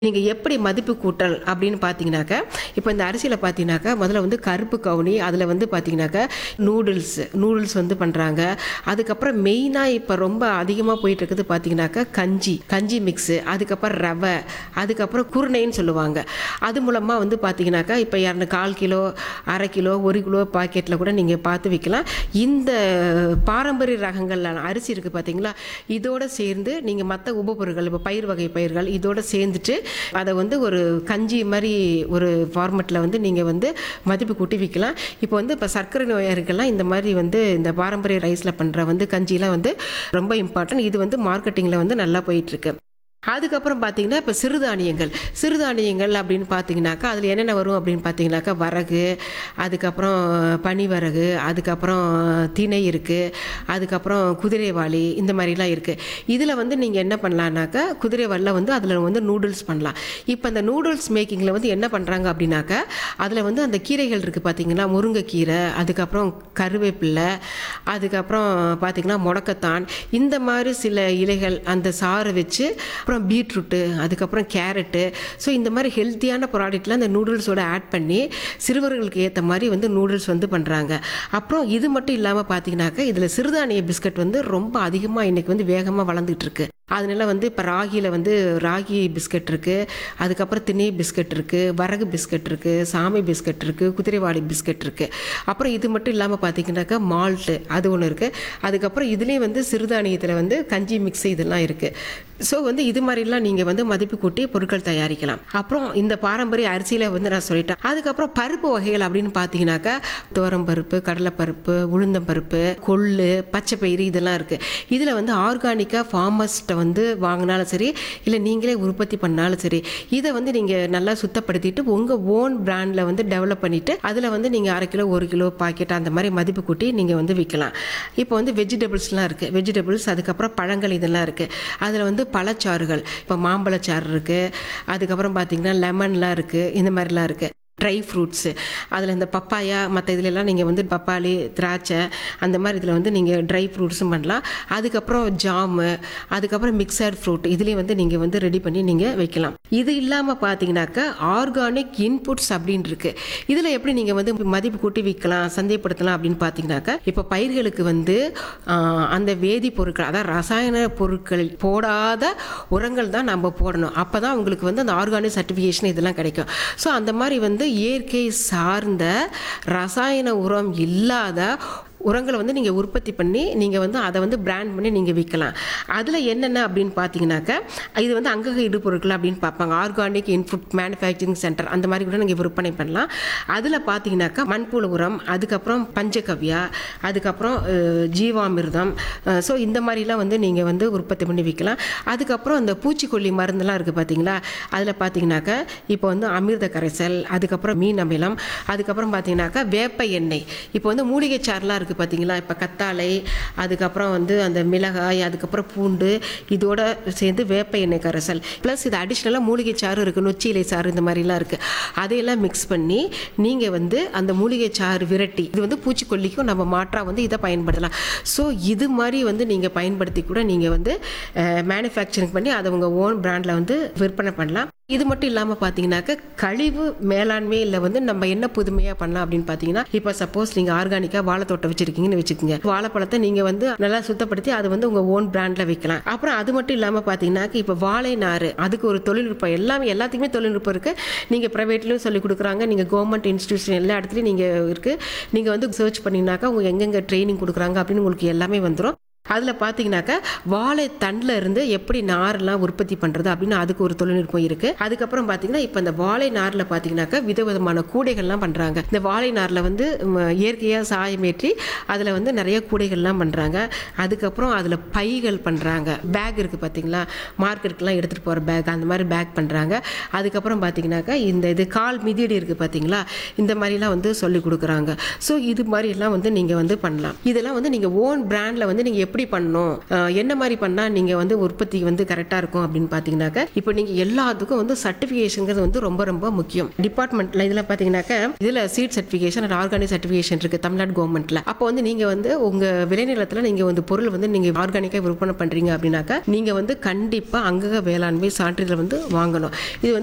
நீங்கள் எப்படி மதிப்பு கூட்டல் அப்படின்னு பார்த்தீங்கன்னாக்கா இப்போ இந்த அரிசியில் பார்த்தீங்கன்னாக்கா முதல்ல வந்து கருப்பு கவுனி அதில் வந்து பார்த்தீங்கன்னாக்கா நூடுல்ஸ் நூடுல்ஸ் வந்து பண்ணுறாங்க அதுக்கப்புறம் மெயினாக இப்போ ரொம்ப அதிகமாக போயிட்டு இருக்குது பார்த்தீங்கன்னாக்கா கஞ்சி கஞ்சி மிக்ஸு அதுக்கப்புறம் ரவை அதுக்கப்புறம் குருணைன்னு சொல்லுவாங்க அது மூலமாக வந்து பார்த்தீங்கன்னாக்கா இப்போ இரண்டு கால் கிலோ அரை கிலோ ஒரு கிலோ பாக்கெட்டில் கூட நீங்கள் பார்த்து விற்கலாம் இந்த பாரம்பரிய ரகங்கள்ல அரிசி இருக்குது பார்த்தீங்களா இதோட சேர்ந்து நீங்கள் மற்ற உபப்பொருட்கள் இப்போ பயிர் வகை பயிர்கள் இதோட சேர்ந்துட்டு அதை வந்து ஒரு கஞ்சி மாதிரி ஒரு ஃபார்மெட்டில் வந்து நீங்கள் வந்து மதிப்பு கூட்டி விற்கலாம் இப்போ வந்து இப்போ சர்க்கரை நோயாளிகள்லாம் இந்த மாதிரி வந்து இந்த பாரம்பரிய ரைஸில் பண்ணுற வந்து கஞ்சிலாம் வந்து ரொம்ப இம்பார்ட்டன்ட் இது வந்து மார்க்கெட்டிங்கில் வந்து நல்லா போயிட்டுருக்கு அதுக்கப்புறம் பார்த்தீங்கன்னா இப்போ சிறுதானியங்கள் சிறுதானியங்கள் அப்படின்னு பார்த்தீங்கன்னாக்கா அதில் என்னென்ன வரும் அப்படின்னு பார்த்தீங்கன்னாக்கா வரகு அதுக்கப்புறம் பனிவரகு அதுக்கப்புறம் திணை இருக்குது அதுக்கப்புறம் குதிரைவாளி இந்த மாதிரிலாம் இருக்குது இதில் வந்து நீங்கள் என்ன பண்ணலான்னாக்கா குதிரைவாலில் வந்து அதில் வந்து நூடுல்ஸ் பண்ணலாம் இப்போ அந்த நூடுல்ஸ் மேக்கிங்கில் வந்து என்ன பண்ணுறாங்க அப்படின்னாக்கா அதில் வந்து அந்த கீரைகள் இருக்குது பார்த்தீங்கன்னா முருங்கைக்கீரை அதுக்கப்புறம் கருவேப்பிலை அதுக்கப்புறம் பார்த்தீங்கன்னா முடக்கத்தான் இந்த மாதிரி சில இலைகள் அந்த சாறு வச்சு அப்புறம் பீட்ரூட்டு அதுக்கப்புறம் கேரட்டு ஸோ இந்த மாதிரி ஹெல்த்தியான ப்ராடக்ட்லாம் அந்த நூடுல்ஸோட ஆட் பண்ணி சிறுவர்களுக்கு ஏற்ற மாதிரி வந்து நூடுல்ஸ் வந்து பண்ணுறாங்க அப்புறம் இது மட்டும் இல்லாமல் பார்த்தீங்கன்னாக்கா இதில் சிறுதானிய பிஸ்கட் வந்து ரொம்ப அதிகமாக இன்றைக்கி வந்து வேகமாக வளர்ந்துட்டு இருக்கு அதனால வந்து இப்போ ராகியில் வந்து ராகி பிஸ்கட் இருக்குது அதுக்கப்புறம் திணை பிஸ்கட் இருக்குது வரகு பிஸ்கட் இருக்குது சாமி பிஸ்கட் இருக்குது குதிரைவாளி பிஸ்கட் இருக்குது அப்புறம் இது மட்டும் இல்லாமல் பார்த்தீங்கன்னாக்கா மால்ட்டு அது ஒன்று இருக்குது அதுக்கப்புறம் இதுலேயும் வந்து சிறுதானியத்தில் வந்து கஞ்சி மிக்ஸ் இதெல்லாம் இருக்குது ஸோ வந்து இது மாதிரிலாம் நீங்கள் வந்து மதிப்பு கூட்டி பொருட்கள் தயாரிக்கலாம் அப்புறம் இந்த பாரம்பரிய அரிசியில் வந்து நான் சொல்லிட்டேன் அதுக்கப்புறம் பருப்பு வகைகள் அப்படின்னு பார்த்தீங்கன்னாக்கா துவரம் பருப்பு கடலைப்பருப்பு உளுந்தம் பருப்பு கொள்ளு பச்சை பயிறு இதெல்லாம் இருக்குது இதில் வந்து ஆர்கானிக்காக ஃபார்மர்ஸ்ட்டை வந்து வாங்கினாலும் சரி இல்லை நீங்களே உற்பத்தி பண்ணாலும் சரி இதை வந்து நீங்கள் நல்லா சுத்தப்படுத்திட்டு உங்கள் ஓன் பிராண்டில் வந்து டெவலப் பண்ணிவிட்டு அதில் வந்து நீங்கள் அரை கிலோ ஒரு கிலோ பாக்கெட் அந்த மாதிரி மதிப்பு கூட்டி நீங்கள் வந்து விற்கலாம் இப்போ வந்து வெஜிடபிள்ஸ்லாம் இருக்குது வெஜிடபிள்ஸ் அதுக்கப்புறம் பழங்கள் இதெல்லாம் இருக்குது அதில் வந்து பழச்சாறுகள் இப்போ மாம்பழச்சாறு இருக்குது அதுக்கப்புறம் பார்த்தீங்கன்னா லெமன்லாம் இருக்குது இந்த மாதிரிலாம் இருக்குது ட்ரை ஃப்ரூட்ஸு அதில் இந்த பப்பாயா மற்ற இதுலலாம் நீங்கள் வந்து பப்பாளி திராட்சை அந்த மாதிரி இதில் வந்து நீங்கள் ட்ரை ஃப்ரூட்ஸும் பண்ணலாம் அதுக்கப்புறம் ஜாமு அதுக்கப்புறம் மிக்சர் ஃப்ரூட் இதுலேயும் வந்து நீங்கள் வந்து ரெடி பண்ணி நீங்கள் வைக்கலாம் இது இல்லாமல் பார்த்தீங்கன்னாக்கா ஆர்கானிக் இன்புட்ஸ் அப்படின்னு இருக்கு இதில் எப்படி நீங்கள் வந்து மதிப்பு கூட்டி விற்கலாம் சந்தைப்படுத்தலாம் அப்படின்னு பார்த்தீங்கன்னாக்கா இப்போ பயிர்களுக்கு வந்து ஆஹ், அந்த வேதிப்பொருட்கள் அதாவது ரசாயன பொருட்கள் போடாத உரங்கள் தான் நம்ம போடணும் அப்போ தான் உங்களுக்கு வந்து அந்த ஆர்கானிக் சர்டிஃபிகேஷன் இதெல்லாம் கிடைக்கும் ஸோ அந்த மாதிரி வந்து இயற்கை சார்ந்த ரசாயன உரம் இல்லாத உரங்களை வந்து நீங்கள் உற்பத்தி பண்ணி நீங்கள் வந்து அதை வந்து பிராண்ட் பண்ணி நீங்கள் விற்கலாம் அதில் என்னென்ன அப்படின்னு பார்த்தீங்கன்னாக்கா இது வந்து அங்கக இடுபொருட்கள் அப்படின்னு பார்ப்பாங்க ஆர்கானிக் இன்ஃபுட் மேனுஃபேக்சரிங் சென்டர் அந்த மாதிரி கூட நீங்கள் விற்பனை பண்ணலாம் அதில் பார்த்தீங்கன்னாக்கா மண்புழு உரம் அதுக்கப்புறம் பஞ்சகவ்யா அதுக்கப்புறம் அஹ், ஜீவாமிர்தம் ஸோ இந்த மாதிரிலாம் வந்து நீங்கள் வந்து உற்பத்தி பண்ணி விற்கலாம் அதுக்கப்புறம் அந்த பூச்சிக்கொல்லி மருந்தெல்லாம் இருக்குது பார்த்தீங்களா அதில் பார்த்தீங்கன்னாக்கா இப்போ வந்து அமிர்த கரைசல் அதுக்கப்புறம் மீன் அமிலம் அதுக்கப்புறம் பார்த்தீங்கன்னாக்கா வேப்ப எண்ணெய் இப்போ வந்து மூலிகை சாறுலாம் இருக்குது பார்த்தீங்களா இப்போ கத்தாழை அதுக்கப்புறம் வந்து அந்த மிளகாய் அதுக்கப்புறம் பூண்டு இதோட சேர்ந்து வேப்ப எண்ணெய் கரைசல் ப்ளஸ் இது அடிஷ்னலாக மூலிகை சாறு இருக்குது நொச்சி இலை சாறு இந்த மாதிரிலாம் இருக்குது அதையெல்லாம் மிக்ஸ் பண்ணி நீங்கள் வந்து அந்த மூலிகை சாறு விரட்டி இது வந்து பூச்சிக்கொல்லிக்கும் நம்ம மாற்றாக வந்து இதை பயன்படுத்தலாம் ஸோ இது மாதிரி வந்து நீங்கள் பயன்படுத்தி கூட நீங்கள் வந்து மேனுஃபேக்சரிங் பண்ணி அதை உங்கள் ஓன் பிராண்டில் வந்து விற்பனை பண்ணலாம் இது மட்டும் இல்லாமல் பார்த்தீங்கன்னாக்க கழிவு மேலாண்மையில் வந்து நம்ம என்ன புதுமையாக பண்ணலாம் அப்படின்னு பார்த்தீங்கன்னா இப்போ சப்போஸ் நீங்கள் ஆர்கானிக்காக வாழைத்தோட்டம் வச்சிருக்கீங்கன்னு வச்சுக்கோங்க வாழைப்பழத்தை நீங்கள் வந்து நல்லா சுத்தப்படுத்தி அது வந்து உங்கள் ஓன் பிராண்டில் வைக்கலாம் அப்புறம் அது மட்டும் இல்லாமல் பார்த்தீங்கன்னாக்க இப்போ வாழை நார் அதுக்கு ஒரு தொழில்நுட்பம் எல்லாமே எல்லாத்துக்குமே தொழில்நுட்பம் இருக்குது நீங்கள் ப்ரைவேட்லேயும் சொல்லி கொடுக்குறாங்க நீங்கள் கவர்மெண்ட் இன்ஸ்டியூஷன் எல்லா இடத்துலையும் நீங்கள் இருக்குது நீங்கள் வந்து சர்ச் பண்ணிங்கனாக்கா உங்கள் எங்கெங்கே ட்ரைனிங் கொடுக்குறாங்க அப்படின்னு உங்களுக்கு எல்லாமே வந்துடும் அதில் பார்த்தீங்கன்னாக்கா வாழை தண்டில் இருந்து எப்படி நார்லாம் உற்பத்தி பண்ணுறது அப்படின்னு அதுக்கு ஒரு தொழில்நுட்பம் இருக்குது அதுக்கப்புறம் பார்த்தீங்கன்னா இப்போ இந்த வாழை நாரில் பார்த்தீங்கன்னாக்கா விதவிதமான கூடைகள்லாம் பண்ணுறாங்க இந்த வாழை நாரில் வந்து இயற்கையாக சாயமேற்றி அதில் வந்து நிறைய கூடைகள்லாம் பண்ணுறாங்க அதுக்கப்புறம் அதில் பைகள் பண்ணுறாங்க பேக் இருக்குது பார்த்தீங்களா மார்க்கெட்டுக்கெலாம் எடுத்துகிட்டு போகிற பேக் அந்த மாதிரி பேக் பண்ணுறாங்க அதுக்கப்புறம் பார்த்தீங்கன்னாக்கா இந்த இது கால் மிதியடி இருக்குது பார்த்தீங்களா இந்த மாதிரிலாம் வந்து சொல்லி கொடுக்குறாங்க ஸோ இது மாதிரிலாம் வந்து நீங்கள் வந்து பண்ணலாம் இதெல்லாம் வந்து நீங்கள் ஓன் பிராண்டில் வந்து நீங்கள் எப்படி எப்படி பண்ணணும் அஹ் என்ன மாதிரி பண்ணால் நீங்கள் வந்து உற்பத்தி வந்து கரெக்டாக இருக்கும் அப்படின்னு பார்த்தீங்கன்னாக்க இப்போ நீங்கள் எல்லாத்துக்கும் வந்து சர்டிஃபிகேஷனுங்கிறது வந்து ரொம்ப ரொம்ப முக்கியம் டிபார்ட்மெண்ட்டில் இதில் பார்த்தீங்கன்னாக்க இதில் seed certification and organic certification இருக்குது தமிழ்நாடு கவர்மெண்ட்டில் அப்போ வந்து நீங்கள் வந்து உங்கள் விளைநிலத்தில் நீங்கள் வந்து பொருள் வந்து நீங்கள் ஆர்கானிக்காக விற்பனை பண்ணுறீங்க அப்படின்னாக்கா நீங்கள் வந்து கண்டிப்பாக அங்கக வேளாண்மை சான்றிதழ் வந்து வாங்கணும் இது வந்து